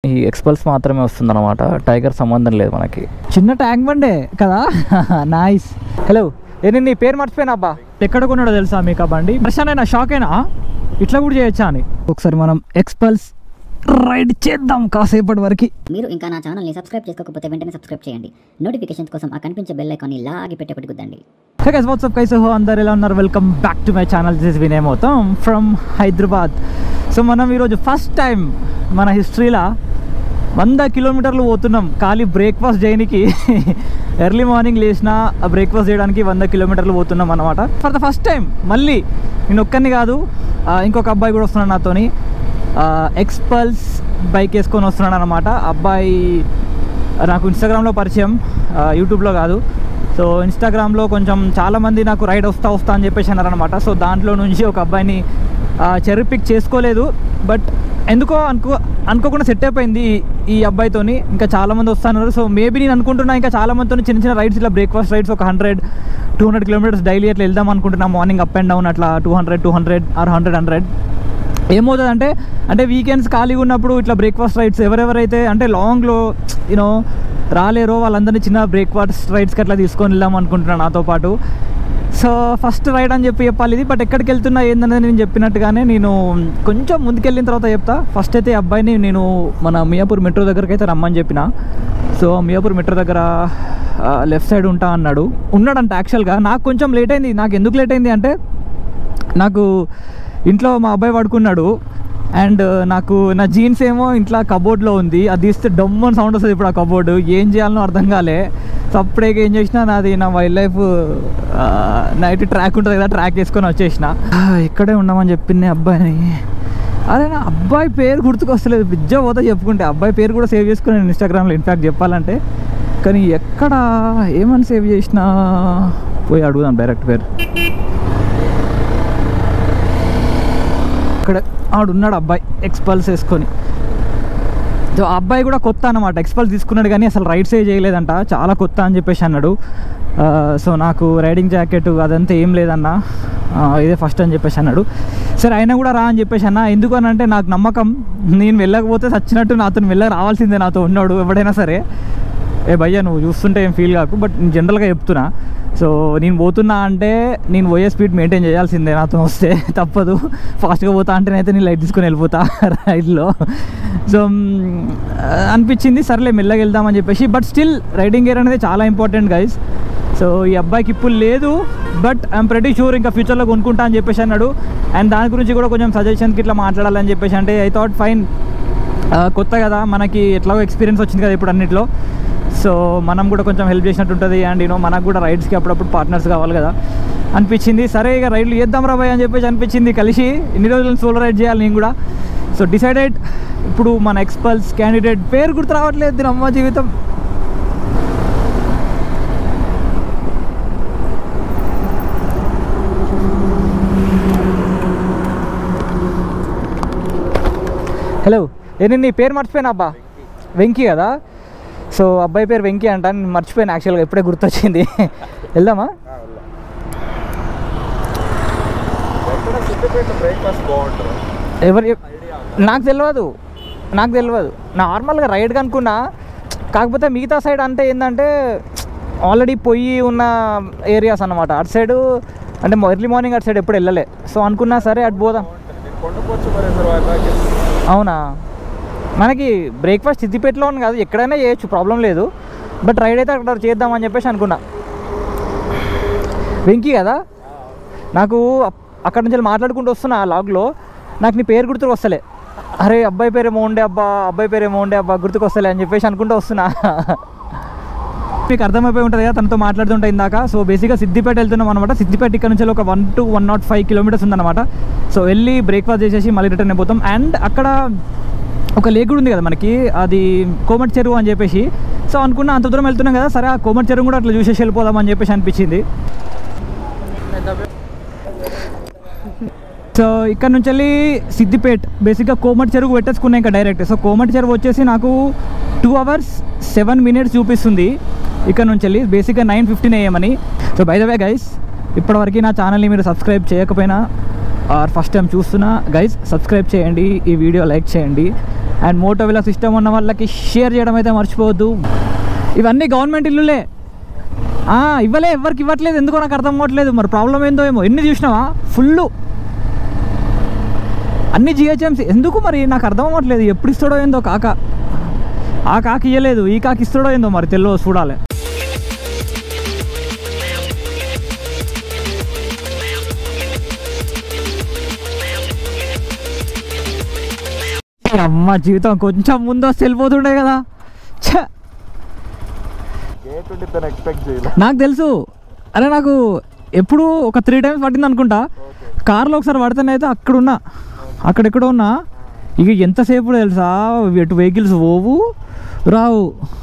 ఈ ఎక్స్పల్స్ మాత్రమే వస్తుందన్నమాట టైగర్ సంబంధం లేదు మనకి చిన్న ట్యాంక్ బండే కదా నైస్ హలో నేను నీ పేరు మర్చిపోయినా అబ్బా ఎక్కడ కొన్నాడో తెలుసా మీకు ఆ బండి ప్రశాంత్ అయినా షాక్ అయినా ఇట్లా కూడా చేయొచ్చా అని ఒకసారి మనం ఎక్స్పల్స్ రైడ్ చేద్దాం కాసేపటి వరకు మీరు ఇంకా నా ఛానల్ని సబ్స్క్రైబ్ చేసుకోకపోతే వెంటనే సబ్స్క్రైబ్ చేయండి నోటిఫికేషన్స్ కోసం ఆ కనిపించే బెల్ ఐకాన్ని లాగి పెట్టేపటి గుద్దండి హే గైస్ వాట్సాప్ కైస్ హో అందరు ఎలా ఉన్నారు welcome back to my channel this is Vinay మొత్తం ఫ్రమ్ హైదరాబాద్ సో మనం ఈరోజు ఫస్ట్ టైం మన హిస్టరీలో వంద కిలోమీటర్లు పోతున్నాం ఖాళీ బ్రేక్ఫాస్ట్ చేయడానికి ఎర్లీ మార్నింగ్ లేచిన బ్రేక్ఫాస్ట్ చేయడానికి వంద కిలోమీటర్లు పోతున్నాం అనమాట ఫర్ ద ఫస్ట్ టైం మళ్ళీ నేను ఒక్కరిని కాదు ఆ, ఇంకొక అబ్బాయి కూడా వస్తున్నాడు నాతోని ఎక్స్పల్స్ బైక్ వేసుకొని వస్తున్నాడు అనమాట అబ్బాయి నాకు ఇన్స్టాగ్రామ్లో పరిచయం ఆ, యూట్యూబ్లో కాదు సో ఇన్స్టాగ్రామ్లో కొంచెం చాలామంది నాకు రైడ్ వస్తా వస్తా అని చెప్పేసి అన్నారనమాట సో దాంట్లో నుంచి ఒక అబ్బాయిని చెర్రీ పిక్ చేసుకోలేదు బట్ ఎందుకో అనుకో అనుకోకుండా సెట్ అయిపోయింది ఈ- ఈ అబ్బాయితోని ఇంకా చాలామంది వస్తున్నారు సో మేబీ నేను అనుకుంటున్నా ఇంకా చాలామందితో చిన్న చిన్న రైడ్స్ ఇలా బ్రేక్ఫాస్ట్ రైడ్స్ ఒక hundred two hundred kilometres daily అట్లా వెళ్దాం అనుకుంటున్నా మార్నింగ్ అప్ అండ్ డౌన్ అట్లా two hundred two hundred or hundred hundred ఏమవుతుంది అంటే అంటే వీకెండ్స్ ఖాళీగా ఉన్నప్పుడు ఇట్లా బ్రేక్ఫాస్ట్ రైడ్స్ ఎవరెవరైతే అంటే లాంగ్లో యూనో రాలేరో వాళ్ళందరినీ చిన్న బ్రేక్ఫాస్ట్ రైడ్స్కి అట్లా తీసుకొని వెళ్దాం అనుకుంటున్నాను నాతో పాటు సో ఫస్ట్ రైడ్ అని చెప్పి చెప్పాలి ఇది బట్ ఎక్కడికి వెళ్తున్నా ఏందనేది నేను చెప్పినట్టుగానే నేను కొంచెం ముందుకెళ్ళిన తర్వాత చెప్తా ఫస్ట్ అయితే ఈ అబ్బాయిని నేను మన మియాపూర్ మెట్రో దగ్గరికి అయితే రమ్మని చెప్పిన సో మియాపూర్ మెట్రో దగ్గర లెఫ్ట్ సైడ్ ఉంటా అన్నాడు ఉన్నాడంట యాక్చువల్గా నాకు కొంచెం లేట్ అయింది నాకు ఎందుకు లేట్ అయింది అంటే నాకు ఇంట్లో మా అబ్బాయి పడుకున్నాడు అండ్ నాకు నా జీన్స్ ఏమో ఇంట్లో కబోర్డ్లో ఉంది అది తీస్తే డమ్ అని సౌండ్ వస్తుంది ఇప్పుడు ఆ కబోర్డు ఏం చేయాలనో అర్థం కాలే సో అప్పుడేక ఏం చేసినా నాది నా వైల్డ్ లైఫ్ నైట్ ట్రాక్ ఉంటుంది కదా ట్రాక్ వేసుకొని వచ్చేసిన ఆ, ఇక్కడే ఉన్నామని చెప్పింది అబ్బాయిని అరే నా అబ్బాయి పేరు గుర్తుకొస్తలేదు బిజ్జ పోతా చెప్పుకుంటే అబ్బాయి పేరు కూడా సేవ్ చేసుకున్నాను ఇన్స్టాగ్రామ్లో ఇన్ఫాక్ట్ చెప్పాలంటే కానీ ఎక్కడ ఏమని సేవ్ చేసినా పోయి అడుగుదాం డైరెక్ట్ పేరు ఇక్కడ ఆడున్నాడు అబ్బాయి ఎక్స్పల్స్ వేసుకొని సో ఆ అబ్బాయి కూడా కొత్త అనమాట ఎక్స్పల్స్ తీసుకున్నాడు కానీ అసలు రైడ్స్ ఏ చేయలేదంట చాలా కొత్త అని చెప్పేసి అన్నాడు ఆ, సో నాకు రైడింగ్ జాకెట్ అదంతా ఏం లేదన్న ఆ, ఇదే ఫస్ట్ అని చెప్పేసి అన్నాడు సరే అయినా కూడా రా అని చెప్పేసి అన్న ఎందుకు అని అంటే నాకు నమ్మకం నేను వెళ్ళకపోతే చచ్చినట్టు నాతో వెళ్ళ రావాల్సిందే నాతో ఉన్నాడు ఎవడైనా సరే ఏ భయ్యా నువ్వు చూస్తుంటే ఏం ఫీల్ కాకు బట్ నేను జనరల్గా చెప్తున్నా సో నేను పోతున్నా అంటే నేను పోయే స్పీడ్ మెయింటైన్ చేయాల్సిందే నాతో వస్తే తప్పదు ఫాస్ట్గా పోతా అంటే నేనైతే నేను లైట్ తీసుకొని వెళ్ళిపోతా రైడ్లో సో మ్, అనిపించింది సర్లే మెల్లగా వెళ్దామని చెప్పేసి బట్ స్టిల్ రైడింగ్ గేర్ అనేది చాలా ఇంపార్టెంట్ గైస్ సో ఈ అబ్బాయికి ఇప్పుడు లేదు బట్ ఐఎమ్ ప్రెటీ షూర్ ఇంకా ఫ్యూచర్లో కొనుక్కుంటా అని చెప్పేసి అన్నాడు అండ్ దాని గురించి కూడా కొంచెం సజెషన్కి ఇట్లా మాట్లాడాలని చెప్పేసి అంటే ఐ థాట్ ఫైన్ కొత్త కదా మనకి ఎట్లాగో ఎక్స్పీరియన్స్ వచ్చింది కదా ఇప్పుడు అన్నిట్లో సో మనం కూడా కొంచెం హెల్ప్ చేసినట్టు ఉంటుంది అండ్ యూనో మనకు కూడా రైడ్స్కి అప్పుడప్పుడు పార్ట్నర్స్ కావాలి కదా అనిపించింది సరే ఇక రైడ్లు చేద్దాం రా భయ్ అని చెప్పేసి అనిపించింది కలిసి ఇన్ని రోజులు సోలో రైడ్ చేయాలి నేను కూడా సో డిసైడెడ్ ఇప్పుడు మన ఎక్స్పల్స్ క్యాండిడేట్ పేరు గుర్తు రావట్లేదు దీని అమ్మ జీవితం హలో నేను నీ పేరు మర్చిపోయినా అబ్బా వెంకీ కదా సో అబ్బాయి పేరు వెంకీ అంట నేను మర్చిపోయాను యాక్చువల్గా ఇప్పుడే గుర్తొచ్చింది వెళ్దామా బ్రేక్ఫాస్ట్ బాగుంటుంది ఎవరు నాకు తెలియదు నాకు తెలియదు నార్మల్గా రైడ్ కనుక్కున్నా కాకపోతే మిగతా సైడ్ అంటే ఏంటంటే ఆల్రెడీ పొయ్యి ఉన్న ఏరియాస్ అన్నమాట అటు సైడు అంటే ఎర్లీ మార్నింగ్ అటు సైడ్ ఎప్పుడు వెళ్ళలే సో అనుకున్నా సరే అటు పోదాం నేను కొండపోవచ్చు మరి రిజర్వాయర్ అవునా మనకి బ్రేక్ఫాస్ట్ సిద్దిపేటలో అని కాదు ఎక్కడైనా చేయొచ్చు ప్రాబ్లం లేదు బట్ రైడ్ అయితే అక్కడ చేద్దామని చెప్పేసి అనుకున్నా వెంకీ కదా నాకు అప్- అక్కడ నుంచి వెళ్ళి మాట్లాడుకుంటూ వస్తున్నా ఆ లాగ్లో నాకు నీ పేరు గుర్తుకు వస్తలే అరే అబ్బాయి పేరేమో ఉండే అబ్బా అబ్బాయి పేరేమో ఉండే అబ్బా గుర్తుకు వస్తలే అని చెప్పేసి అనుకుంటూ వస్తున్నా మీకు అర్థమైపోయి ఉంటుంది కదా తనతో మాట్లాడుతుంటే ఇందాక సో బేసిక్గా సిద్దిపేట వెళ్తున్నాం అనమాట సిద్దిపేట ఇక్కడ నుంచి ఒక one to one naught five kilometres ఉందన్నమాట సో వెళ్ళి బ్రేక్ఫాస్ట్ చేసేసి మళ్ళీ రిటర్న్ అయిపోతాం అండ్ అక్కడ ఒక లేక్ కూడా ఉంది కదా మనకి అది కోమటి చెరువు అని చెప్పేసి సో అనుకున్నా అంత దూరం వెళ్తున్నాం కదా సరే ఆ కోమటి చెరువు కూడా అట్లా చూసేసి వెళ్ళిపోదాం అని చెప్పేసి అనిపించింది సో ఇక్కడ నుంచి వెళ్ళి సిద్దిపేట్ బేసిక్గా కోమటి చెరువు పెట్టేసుకున్నా ఇంకా డైరెక్ట్ సో కోమటి చెరువు వచ్చేసి నాకు టూ అవర్స్ సెవెన్ మినిట్స్ చూపిస్తుంది ఇక్కడ నుంచి వెళ్ళి బేసిక్గా నైన్ ఫిఫ్టీన్ ఏఎమని so by the way guys ఇప్పటివరకు నా ఛానల్ని మీరు సబ్స్క్రైబ్ చేయకపోయినా ఆర్ ఫస్ట్ టైం చూస్తున్నా గైస్ సబ్స్క్రైబ్ చేయండి ఈ వీడియో లైక్ చేయండి అండ్ మోటో విలా సిస్టమ్ ఉన్న వాళ్ళకి షేర్ చేయడం అయితే మర్చిపోవద్దు ఇవన్నీ గవర్నమెంట్ ఇల్లులే ఆ, ఇవ్వలే ఎవరికి ఇవ్వట్లేదు ఎందుకో నాకు అర్థం అవ్వట్లేదు మరి ప్రాబ్లం ఏందో ఏమో ఎన్ని చూసినావా ఫుల్ అన్ని జిహెచ్ఎంసీ ఎందుకు మరి నాకు అర్థం అవ్వట్లేదు ఎప్పుడు ఇస్తాడో ఏందో కాక ఆ కాకి ఇవ్వలేదు ఈ కాకి ఇస్తాడో ఏందో మరి తెల్లో చూడాలి అమ్మ జీవితం కొంచెం ముందు వస్తే వెళ్ళిపోతుండే కదా ఛ గేట్ ఉండి తను ఎక్స్పెక్ట్ చేయలేదు నాకు తెలుసు అరే నాకు ఎప్పుడు ఒక త్రీ టైమ్స్ పట్టింది అనుకుంటా కార్లో ఒకసారి పడితేనే అయితే అక్కడ ఉన్నా అక్కడెక్కడో ఉన్నా ఇక ఎంతసేపు తెలుసా ఎటు వెహికల్స్ పోవు రావు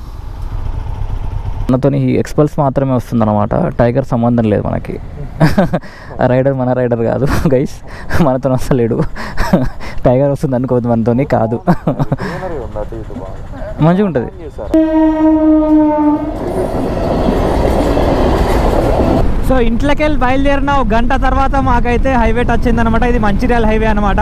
మనతోని ఎక్స్పల్స్ మాత్రమే వస్తుందన్నమాట టైగర్ సంబంధం లేదు మనకి ఆ రైడర్ మన రైడర్ కాదు గైస్ మనతో వస్తలేడు టైగర్ వస్తుంది అనుకోవద్దు మనతోని కాదు గ్రీనరీ ఉంది అటు ఇటు బాగా మంచిగా ఉంటుంది చేశారు సో ఇంట్లోకి వెళ్ళి బయలుదేరిన ఒక గంట తర్వాత మాకైతే హైవే టచ్ అయిందనమాట ఇది మంచిర్యాల హైవే అనమాట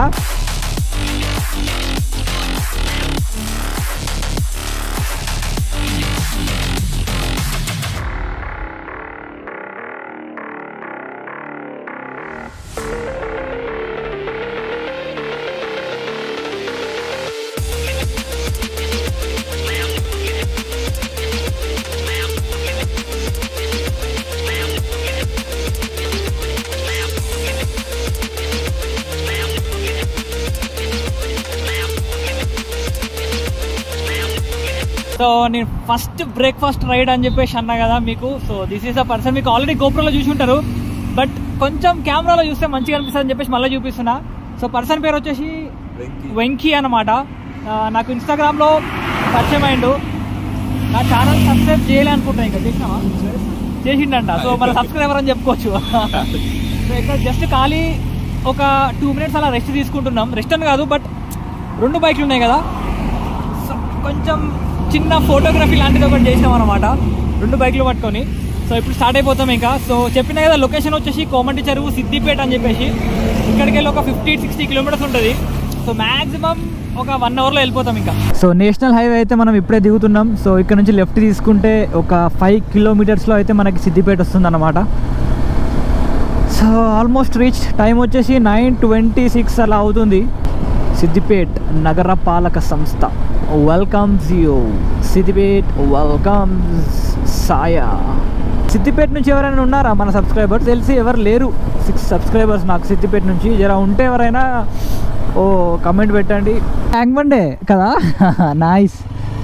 సో నేను ఫస్ట్ బ్రేక్ఫాస్ట్ రైడ్ అని చెప్పేసి అన్నా కదా మీకు so this is a person మీకు ఆల్రెడీ గోప్రోలో చూసి ఉంటారు బట్ కొంచెం కెమెరాలో చూస్తే మంచిగా అనిపిస్తుంది అని చెప్పేసి మళ్ళీ చూపిస్తున్నా సో పర్సన్ పేరు వచ్చేసి వెంకీ అనమాట నాకు ఇన్స్టాగ్రామ్లో పరిచయం అయిండు నా ఛానల్ సబ్స్క్రైబ్ చేయలే అనుకుంటా ఇంకా చేసినావా చేసిండంట సో మన సబ్స్క్రైబర్ అని చెప్పుకోవచ్చు సో ఇక్కడ జస్ట్ ఖాళీ ఒక టూ మినిట్స్ అలా రెస్ట్ తీసుకుంటున్నాం రెస్ట్ అని కాదు బట్ రెండు బైక్లు ఉన్నాయి కదా సో కొంచెం చిన్న ఫోటోగ్రఫీ లాంటిది ఒకటి చేసినాం అనమాట రెండు బైక్లు పట్టుకొని సో ఇప్పుడు స్టార్ట్ అయిపోతాం ఇంకా సో చెప్పిన కదా లొకేషన్ వచ్చేసి కోమంటి చెరువు సిద్దిపేట అని చెప్పేసి ఇక్కడికి వెళ్ళి ఒక ఫిఫ్టీ సిక్స్టీ కిలోమీటర్స్ ఉంటుంది సో మ్యాక్సిమం ఒక వన్ అవర్లో వెళ్ళిపోతాం ఇంకా సో నేషనల్ హైవే అయితే మనం ఇప్పుడే దిగుతున్నాం సో ఇక్కడ నుంచి లెఫ్ట్ తీసుకుంటే ఒక ఫైవ్ కిలోమీటర్స్లో అయితే మనకి సిద్దిపేట వస్తుంది అనమాట సో ఆల్మోస్ట్ రీచ్ టైం వచ్చేసి నైన్ ట్వంటీ సిక్స్ అలా అవుతుంది సిద్దిపేట్ నగర పాలక సంస్థ వెల్కమ్స్ యూ సిద్దిపేట్ వెల్కమ్స్ సాయా సిద్దిపేట నుంచి ఎవరైనా ఉన్నారా మన సబ్స్క్రైబర్స్ తెలిసి ఎవరు లేరు సిక్స్ సబ్స్క్రైబర్స్ నాకు సిద్దిపేట నుంచి జర ఉంటే ఎవరైనా ఓ కమెంట్ పెట్టండి ట్యాంక్ బండే కదా నైస్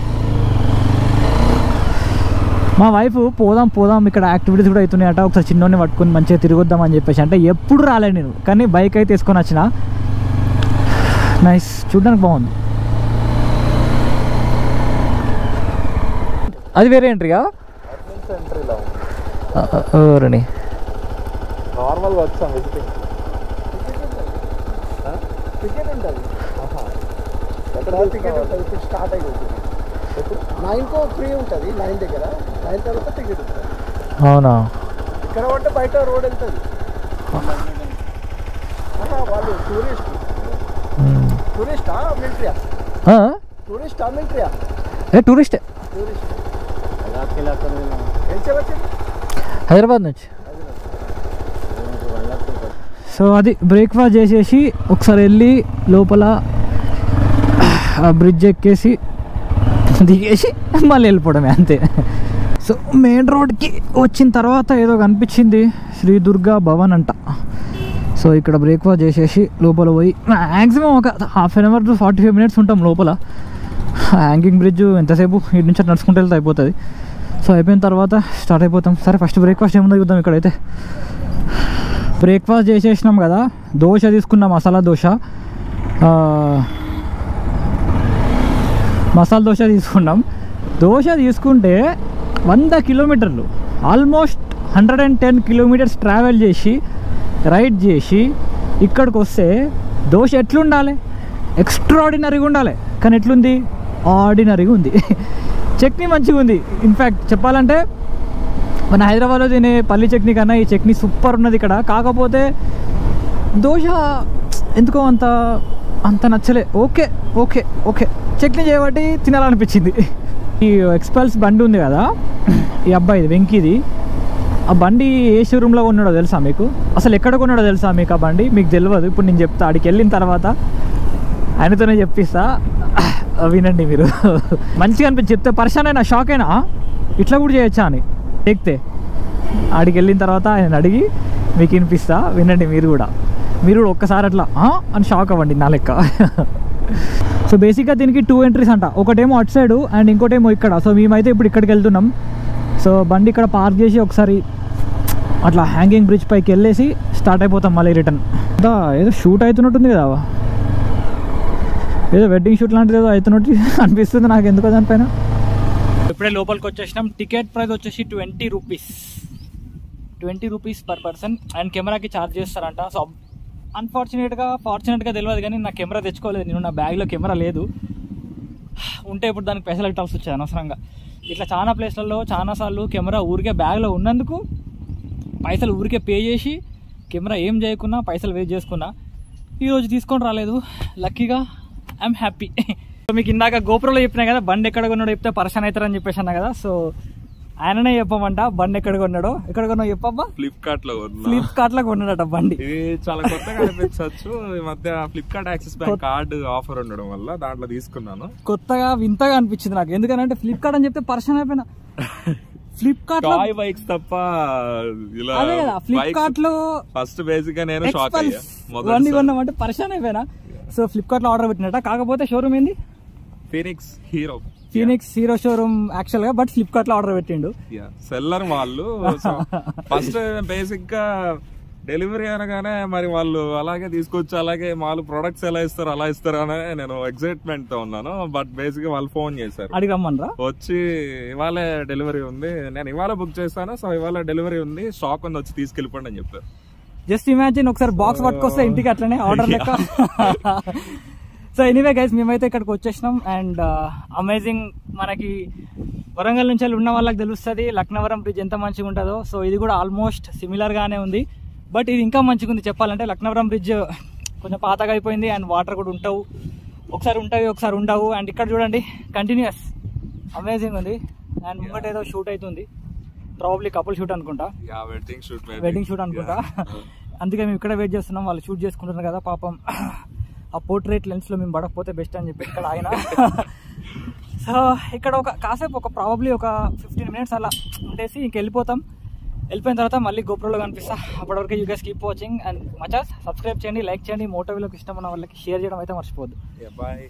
మా వైఫ్ పోదాం పోదాం ఇక్కడ యాక్టివిటీస్ కూడా అవుతున్నాయట ఒకసారి చిన్నోని పట్టుకొని మంచిగా తిరగొద్దాం అని చెప్పేసి అంటే ఎప్పుడు రాలే నేను కానీ బైక్ అయితే తీసుకొని వచ్చిన నైస్ చూడడానికి బాగుంది అది వేరే ఎంట్రీగా నుంచి ఎంట్రీలో ఉంది ఎవరని నార్మల్గా వచ్చాం విజిటింగ్ టికెట్ ఉంటుంది ఎక్కడ టికెట్ ఉంటుంది ఇప్పుడు స్టార్ట్ అయిపోతుంది నైన్కో ఫ్రీ ఉంటుంది నైన్ దగ్గర నైన్ తర్వాత టికెట్ ఉంటుంది అవునా ఇక్కడ ఉంటే బయట రోడ్ వెళ్తుంది ఆహా, వాళ్ళు టూరిస్ట్ మ్మ్. టూరిస్టా మిలిటరీయా ఆ? టూరిస్టా మిలిటరీయా ఏ టూరిస్టే టూరిస్ట్ ఏం చెప్పచ్చు హైదరాబాద్ నుంచి సో అది బ్రేక్ఫాస్ట్ చేసేసి ఒకసారి వెళ్ళి లోపల ఆ బ్రిడ్జ్ ఎక్కేసి దిగేసి మళ్ళీ వెళ్ళిపోవడమే అంతే సో మెయిన్ రోడ్కి వచ్చిన తర్వాత ఏదో కనిపించింది శ్రీ దుర్గా భవన్ అంట సో ఇక్కడ బ్రేక్ఫాస్ట్ చేసేసి లోపల పోయి మ్యాక్సిమం ఒక half an hour to forty five minutes ఉంటాం లోపల హ్యాంగింగ్ బ్రిడ్జ్ ఎంతసేపు ఇటు నుంచి అటు నడుచుకుంటూ వెళ్తే అయిపోతుంది సో అయిపోయిన తర్వాత స్టార్ట్ అయిపోతాం సరే ఫస్ట్ బ్రేక్ఫాస్ట్ ఏముందో చూద్దాం ఇక్కడైతే బ్రేక్ఫాస్ట్ చేసేసినాం కదా దోశ తీసుకున్నాం మసాలా దోశ ఆ, మసాలా దోశ తీసుకున్నాం దోశ తీసుకుంటే వంద కిలోమీటర్లు almost hundred and ten kilometres travel చేసి రైడ్ చేసి ఇక్కడికి వస్తే దోశ ఎట్లుండాలి ఎక్స్ట్రాడినరీగా ఉండాలి కానీ ఎట్లుంది ఆర్డినరీగా ఉంది చట్నీ మంచిగా ఉంది ఇన్ఫ్యాక్ట్ చెప్పాలంటే మన హైదరాబాద్లో తినే పల్లి చట్నీ కన్నా ఈ చట్నీ సూపర్ ఉన్నది ఇక్కడ కాకపోతే దోశ ఎందుకో అంత అంత నచ్చలే ఓకే ఓకే ఓకే చట్నీ చేయబట్టి తినాలనిపించింది ఈ ఎక్స్పల్స్ బండి ఉంది కదా ఈ అబ్బాయిది వెంకీది ఆ బండి ఏ షోరూంలో కొన్నాడో తెలుసా మీకు అసలు ఎక్కడ కొన్నాడో తెలుసా మీకు ఆ బండి మీకు తెలియదు ఇప్పుడు నేను చెప్తా ఆడికి వెళ్ళిన తర్వాత ఆయనతోనే చెప్పిస్తా వినండి మీరు మంచిగా అనిపించి చెప్తే పరిశాన్ అయినా షాక్ అయినా ఇట్లా కూడా చేయొచ్చా అని ఎక్కితే ఆడికి వెళ్ళిన తర్వాత ఆయన అడిగి మీకు వినిపిస్తా వినండి మీరు కూడా మీరు కూడా ఒక్కసారి అట్లా "ఆ?" అని షాక్ అవ్వండి నా లెక్క సో బేసిక్గా దీనికి టూ ఎంట్రీస్ అంట ఒకటేమో అటు సైడ్ అండ్ ఇంకోటేమో ఇక్కడ సో మేమైతే ఇప్పుడు ఇక్కడికి వెళ్తున్నాం సో బండి ఇక్కడ పార్క్ చేసి ఒకసారి అట్లా హ్యాంగింగ్ బ్రిడ్జ్ పైకి వెళ్ళేసి స్టార్ట్ అయిపోతాం మళ్ళీ రిటర్న్ దా ఏదో షూట్ అవుతున్నట్టుంది కదా ఏదో వెడ్డింగ్ షూట్ లాంటిది ఏదో అవుతున్నట్టు అనిపిస్తుంది నాకు ఎందుకో దానిపైన ఇప్పుడే లోపలికి వచ్చేసినాం టికెట్ ప్రైస్ వచ్చేసి twenty rupees twenty rupees per person and కెమెరాకి ఛార్జ్ చేస్తారంట సో అన్ఫార్చునేట్గా ఫార్చునేట్గా తెలియదు కానీ నా కెమెరా తెచ్చుకోలేదు నేను నా బ్యాగ్లో కెమెరా లేదు ఉంటే ఇప్పుడు దానికి పైసలు పెట్టాల్సి వచ్చేది అనవసరంగా ఇట్లా చాలా ప్లేస్లలో చాలాసార్లు కెమెరా ఊరికే బ్యాగ్లో ఉన్నందుకు పైసలు ఊరికే పే చేసి కెమెరా ఏం చేయకున్నా పైసలు వేస్ట్ చేసుకున్నా ఈరోజు తీసుకొని రాలేదు లక్కీగా ఐఎమ్ హ్యాపీ మీకు ఇందాక గోపురంలో చెప్పినా కదా బండి ఎక్కడ కొన్నాడో చెప్తే పర్సన్ అవుతారని చెప్పేసి అన్నా కదా సో ఆయననే చెప్పమంట బండి ఎక్కడ కొన్నాడో ఎక్కడ కొన్నావు చెప్పబ్బా ఫ్లిప్కార్ట్ లో కొన్నా ఫ్లిప్కార్ట్ లో కొన్నాడట బండి ఇది చాలా కొత్తగా అనిపించవచ్చు ఈ మధ్య Flipkart Axis bank card offer ఉండడం వల్ల దాంట్లో తీసుకున్నాను కొత్తగా వింతగా అనిపించింది నాకు ఎందుకంటే ఫ్లిప్కార్ట్ అని చెప్తే పర్సన్ అయిపోయినా ఫ్లిప్కార్ట్ లో టాయ్ బైక్స్ తప్ప ఇలా అదే కదా ఫ్లిప్కార్ట్ లో ఫస్ట్ బేసిక్ గా నేను షాక్ అయ్యా ఎక్స్పల్స్ ఇవన్నీ కొన్నామంటే పరిశాన్ అయిపోయినా సో ఫ్లిప్కార్ట్ లో ఆర్డర్ పెట్టినట్ట కాకపోతే షోరూమ్ ఏంది Phoenix Hero Phoenix Hero showroom actual గా బట్ ఫ్లిప్కార్ట్ లో ఆర్డర్ పెట్టిండు సెల్లర్ వాళ్ళు ఫస్ట్ బేసిక్ గా డెలివరీ అనగానే మరి వాళ్ళు అలాగే తీసుకొచ్చి అలాగే వాళ్ళు ప్రొడక్ట్స్ ఎలా ఇస్తారు అలా ఇస్తారు అని నేను ఎక్సైట్మెంట్ తో ఉన్నాను బట్ బేసిక్ గా వాళ్ళు ఫోన్ చేశారు అడిగి రమ్మనరా వచ్చి ఇవాళ డెలివరీ ఉంది నేను ఇవాళ బుక్ చేస్తాను సో ఇవాళ డెలివరీ ఉంది స్టాక్ ఉంది వచ్చి తీసుకెళ్ళిపోండి అని చెప్పారు జస్ట్ ఇమాజిన్ ఒకసారి బాక్స్ పట్టుకొస్తే ఇంటికి అట్లనే ఆర్డర్ లెక్క సో ఎనీవే గైస్ మేమైతే ఇక్కడికి వచ్చేసినాం అండ్ అమేజింగ్ మనకి వరంగల్ నుంచి వెళ్ళి ఉన్న వాళ్ళకి తెలుస్తుంది లక్నవరం బ్రిడ్జ్ ఎంత మంచిగా ఉంటుందో సో ఇది కూడా ఆల్మోస్ట్ సిమిలర్ గానే ఉంది బట్ ఇది ఇంకా మంచిగా ఉంది చెప్పాలంటే లక్నవరం బ్రిడ్జ్ కొంచెం పాతగా అయిపోయింది అండ్ వాటర్ కూడా ఉంటావు ఒకసారి ఉంటాయి ఒకసారి ఉండవు అండ్ ఇక్కడ చూడండి కంటిన్యూస్ అమేజింగ్ ఉంది అండ్ ముంగట ఏదో షూట్ అవుతుంది ప్రాబ్లీ కపుల్ షూట్ అనుకుంటా yeah wedding shoot wedding shoot అనుకుంటా అందుకే మేము ఇక్కడ వెయిట్ చేస్తున్నాం వాళ్ళు షూట్ చేసుకుంటున్నారు కదా పాపం ఆ పోర్ట్రేట్ లెన్స్ లో మేము పడకపోతే బెస్ట్ అని చెప్పి ఇక్కడ ఆయన సో ఇక్కడ ఒక కాసేపు ఒక ప్రాబబ్లీ ఒక ఫిఫ్టీన్ మినిట్స్ అలా ఉండేసి ఇంక వెళ్ళిపోతాం వెళ్ళిపోయిన తర్వాత మళ్ళీ గోప్రోలో కనిపిస్తా అప్పటివరకు you guys keep watching and మచాస్ సబ్స్క్రైబ్ చేయండి లైక్ చేయండి మోటోవిలోకి ఇష్టం ఉన్న వాళ్ళకి షేర్ చేయడం అయితే మర్చిపోద్దు బాయ్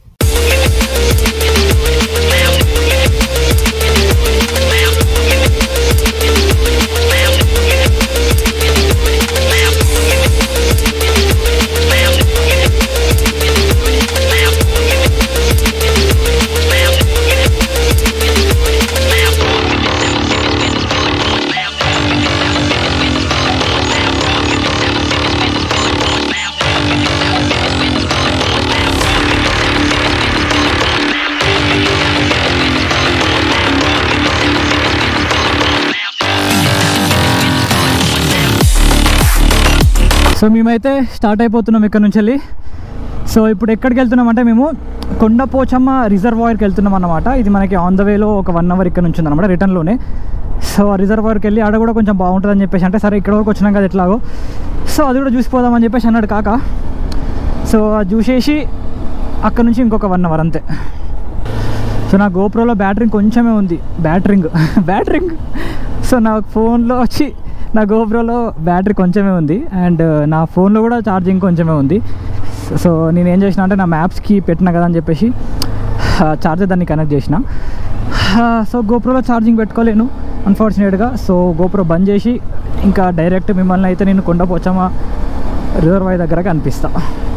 సో మేమైతే స్టార్ట్ అయిపోతున్నాం ఇక్కడ నుంచి వెళ్ళి సో ఇప్పుడు ఎక్కడికి వెళ్తున్నాం అంటే మేము కొండపోచమ్మ రిజర్వాయర్కి వెళ్తున్నాం అన్నమాట ఇది మనకి ఆన్ ద వేలో ఒక వన్ అవర్ ఇక్కడ నుంచి ఉందన్నమాట రిటర్న్లోనే సో ఆ రిజర్వాయర్కి వెళ్ళి ఆడ కూడా కొంచెం బాగుంటుందని చెప్పేసి అంటే సరే ఇక్కడ వరకు వచ్చినాం కదా ఎట్లాగో సో అది కూడా చూసిపోదామని చెప్పేసి అన్నాడు కాక సో అది చూసేసి అక్కడ నుంచి ఇంకొక వన్ అవర్ అంతే సో నా గోప్రోలో బ్యాటరింగ్ కొంచెమే ఉంది బ్యాటరింగ్ బ్యాటరింగ్ సో నా ఫోన్లో వచ్చి నా గోప్రోలో బ్యాటరీ కొంచెమే ఉంది అండ్ నా ఫోన్లో కూడా ఛార్జింగ్ కొంచెమే ఉంది సో నేను ఏం చేసిన అంటే నా మ్యాప్స్కి పెట్టిన కదా అని చెప్పేసి ఛార్జర్ దాన్ని కనెక్ట్ చేసిన సో గోప్రోలో ఛార్జింగ్ పెట్టుకోలేను అన్ఫార్చునేట్గా సో గోప్రో బంద్ చేసి ఇంకా డైరెక్ట్ మిమ్మల్ని అయితే నేను కొండపోచమ్మ రిజర్వాయర్ దగ్గర కనిపిస్తా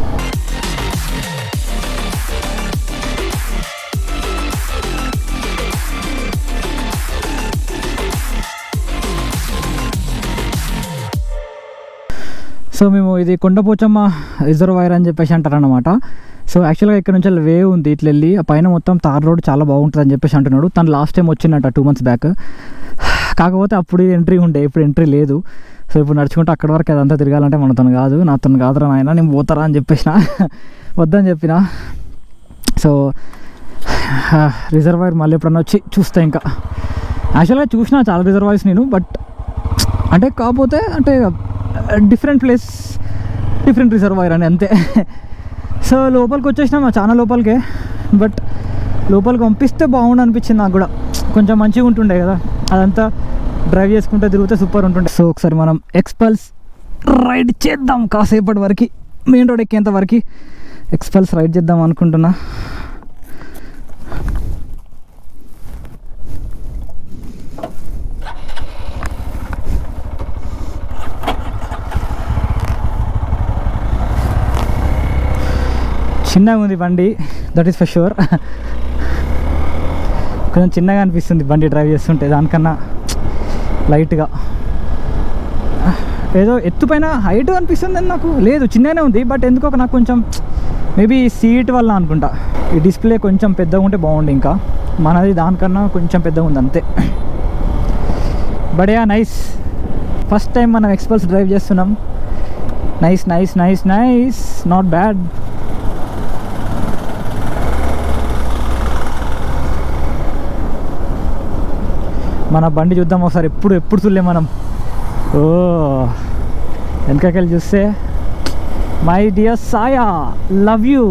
సో మేము ఇది కొండపోచమ్మ రిజర్వాయర్ అని చెప్పేసి అంటారనమాట సో యాక్చువల్గా ఇక్కడ నుంచి వే ఉంది ఇట్లా వెళ్ళి ఆ పైన మొత్తం తార్ రోడ్ చాలా బాగుంటుంది అని చెప్పేసి అంటున్నాడు తను లాస్ట్ టైం వచ్చిందంట టూ మంత్స్ బ్యాక్ కాకపోతే అప్పుడు ఎంట్రీ ఉండే ఇప్పుడు ఎంట్రీ లేదు సో ఇప్పుడు నడుచుకుంటే అక్కడ వరకు అదంతా తిరగాలంటే మనతో కాదు నాతో కాదురా నాయన నేను పోతారా అని చెప్పేసిన వద్దని చెప్పిన సో రిజర్వాయర్ మళ్ళీ ఎప్పుడన్నా వచ్చి చూస్తా ఇంకా యాక్చువల్గా చూసిన చాలా రిజర్వాయర్స్ నేను బట్ అంటే కాకపోతే అంటే డిఫరెంట్ ప్లేస్ డిఫరెంట్ రిజర్వాయర్ అని అంతే సో లోపలికి వచ్చేసినాం చాలా లోపలికే బట్ లోపలికి పంపిస్తే బాగుండు అనిపించింది నాకు కూడా కొంచెం మంచిగా ఉంటుండే కదా అదంతా డ్రైవ్ చేసుకుంటూ తిరిగితే సూపర్ ఉంటుండే సో ఒకసారి మనం ఎక్స్పల్స్ రైడ్ చేద్దాం కాసేపటి వరకు మెయిన్ రోడ్ ఎక్కేంత వరకు ఎక్స్పల్స్ రైడ్ చేద్దాం అనుకుంటున్నా చిన్నగా ఉంది బండి దట్ ఈస్ ఫర్ షూర్ కొంచెం చిన్నగా అనిపిస్తుంది బండి డ్రైవ్ చేస్తుంటే దానికన్నా లైట్గా ఏదో ఎత్తుపైన హైట్ అనిపిస్తుంది అని నాకు లేదు చిన్నగానే ఉంది బట్ ఎందుకో నాకు కొంచెం మేబీ సీట్ వల్ల అనుకుంటా ఈ డిస్ప్లే కొంచెం పెద్దగా ఉంటే బాగుండు ఇంకా మనది దానికన్నా కొంచెం పెద్దగా ఉంది అంతే బడియా నైస్ ఫస్ట్ టైం మనం ఎక్స్పల్స్ డ్రైవ్ చేస్తున్నాం nice nice nice nice not bad మన బండి చూద్దాం ఒకసారి ఎప్పుడు ఎప్పుడు చూడలే మనం ఓ వెనకకెళ్ళి చూస్తే మై డియర్ సాయా లవ్ యూ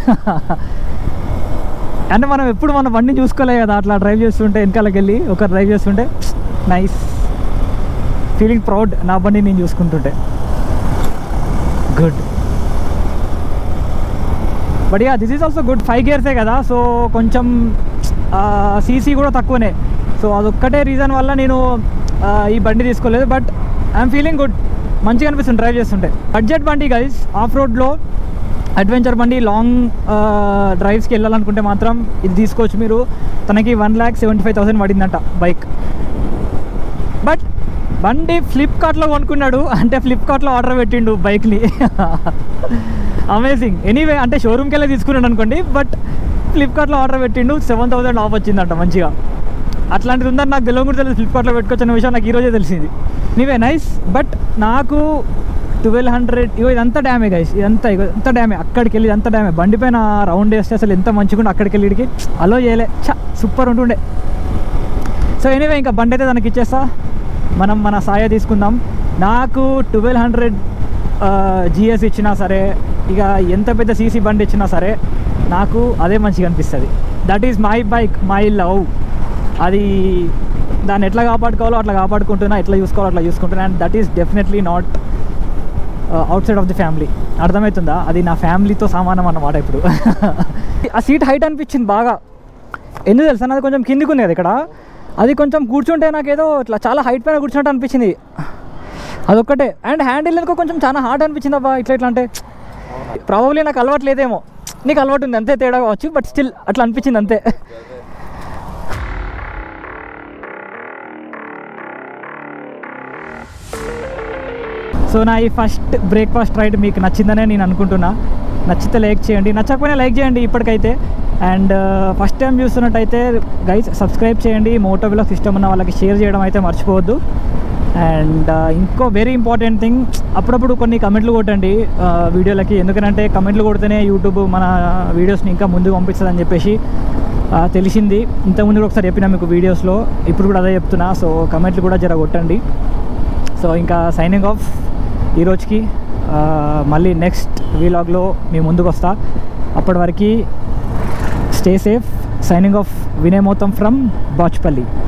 అంటే మనం ఎప్పుడు మన బండిని చూసుకోలే కదా అట్లా డ్రైవ్ చేస్తుంటే వెనకాలకి వెళ్ళి ఒక డ్రైవ్ చేస్తుంటే నైస్ ఫీలింగ్ ప్రౌడ్ నా బండి నేను చూసుకుంటుంటే good but yeah this is also good five గేర్సే కదా సో కొంచెం సీసీ కూడా తక్కువనే సో అదొక్కటే రీజన్ వల్ల నేను ఆ, ఈ బండి తీసుకోలేదు బట్ ఐఎమ్ ఫీలింగ్ గుడ్ మంచిగా అనిపిస్తుంది డ్రైవ్ చేస్తుంటే బడ్జెట్ బండి గైస్ ఆఫ్ రోడ్లో అడ్వెంచర్ బండి లాంగ్ డ్రైవ్స్కి వెళ్ళాలనుకుంటే మాత్రం ఇది తీసుకోవచ్చు మీరు తనకి one lakh seventy five thousand పడిందంట బైక్ బట్ బండి ఫ్లిప్కార్ట్లో కొనుక్కున్నాడు అంటే ఫ్లిప్కార్ట్లో ఆర్డర్ పెట్టిండు బైక్ని అమేజింగ్ ఎనీవే అంటే షోరూమ్కి వెళ్ళి తీసుకున్నాడు అనుకోండి బట్ ఫ్లిప్కార్ట్లో ఆర్డర్ పెట్టిండు సెవెన్ థౌసండ్ ఆఫ్ వచ్చిందంట మంచిగా అట్లాంటిది ఉందని నాకు తెలియదు కూడా తెలియదు ఫ్లిప్కార్ట్లో పెట్టుకొచ్చిన విషయం నాకు ఈరోజే తెలిసింది నీవే నైస్ బట్ నాకు ట్వెల్వ్ హండ్రెడ్ ఇగో ఇదంతా డ్యామే గైస్ ఇదంతా ఇగో ఇంత డ్యామే అక్కడికి వెళ్ళి ఇదంతా డ్యామే బండి పైన రౌండ్ వేస్తే అసలు ఎంత మంచిగా ఉండే అక్కడికి వెళ్ళి ఇడికి అలో చేయలే చా సూపర్ ఉంటుండే సో ఎనీవే ఇంకా బండి అయితే తనకి ఇచ్చేస్తా మనం మన సాయ తీసుకుందాం నాకు ట్వెల్వ్ హండ్రెడ్ జిఎస్ ఇచ్చినా సరే ఇక ఎంత పెద్ద సీసీ బండి ఇచ్చినా సరే నాకు అదే మంచిగా అనిపిస్తుంది that is my bike my love అది దాన్ని ఎట్లా కాపాడుకోవాలో అట్లా కాపాడుకుంటున్నా ఎట్లా చూసుకోవాలో అట్లా చూసుకుంటున్నా and that is definitely not outside of the family అర్థమవుతుందా అది నా ఫ్యామిలీతో సమానం అన్నమాట ఇప్పుడు ఆ సీట్ హైట్ అనిపించింది బాగా ఎందుకు తెలుసా నాది కొంచెం కిందికి ఉంది కదా ఇక్కడ అది కొంచెం కూర్చుంటే నాకేదో ఇట్లా చాలా హైట్ పైన కూర్చున్నట్టు అనిపించింది అదొక్కటే అండ్ హ్యాండిల్ ఎందుకో కొంచెం చాలా హార్డ్ అనిపించింది అబ్బా ఇట్లా ఇట్లా అంటే ప్రాబబ్లీ నాకు అలవాటు లేదేమో నీకు అలవాటు ఉంది అంతే తేడా కావచ్చు బట్ స్టిల్ అట్లా అనిపించింది అంతే సో నా ఈ ఫస్ట్ బ్రేక్ఫాస్ట్ రైడ్ మీకు నచ్చిందనే నేను అనుకుంటున్నా నచ్చితే లైక్ చేయండి నచ్చకపోయినా లైక్ చేయండి ఇప్పటికైతే అండ్ ఫస్ట్ టైం చూస్తున్నట్టయితే గైస్ సబ్స్క్రైబ్ చేయండి మోటో విలాగ్ సిస్టమ్ ఉన్న వాళ్ళకి షేర్ చేయడం అయితే మర్చిపోవద్దు అండ్ ఇంకో వెరీ ఇంపార్టెంట్ థింగ్ అప్పుడప్పుడు కొన్ని కమెంట్లు కొట్టండి ఆ, వీడియోలకి ఎందుకంటే కమెంట్లు కొడితేనే యూట్యూబ్ మన వీడియోస్ని ఇంకా ముందుకు పంపిస్తుందని చెప్పేసి ఆ, తెలిసింది ఇంతకుముందు కూడా ఒకసారి చెప్పిన మీకు వీడియోస్లో ఇప్పుడు కూడా అదే చెప్తున్నా సో కమెంట్లు కూడా జర కొట్టండి సో ఇంకా సైనింగ్ ఆఫ్ ఈ రోజుకి ఆ, మళ్ళీ నెక్స్ట్ వీలాగ్లో మీ ముందుకు వస్తా అప్పటి వరకు stay safe signing off Vinay మోతం ఫ్రమ్ బాచ్పల్లి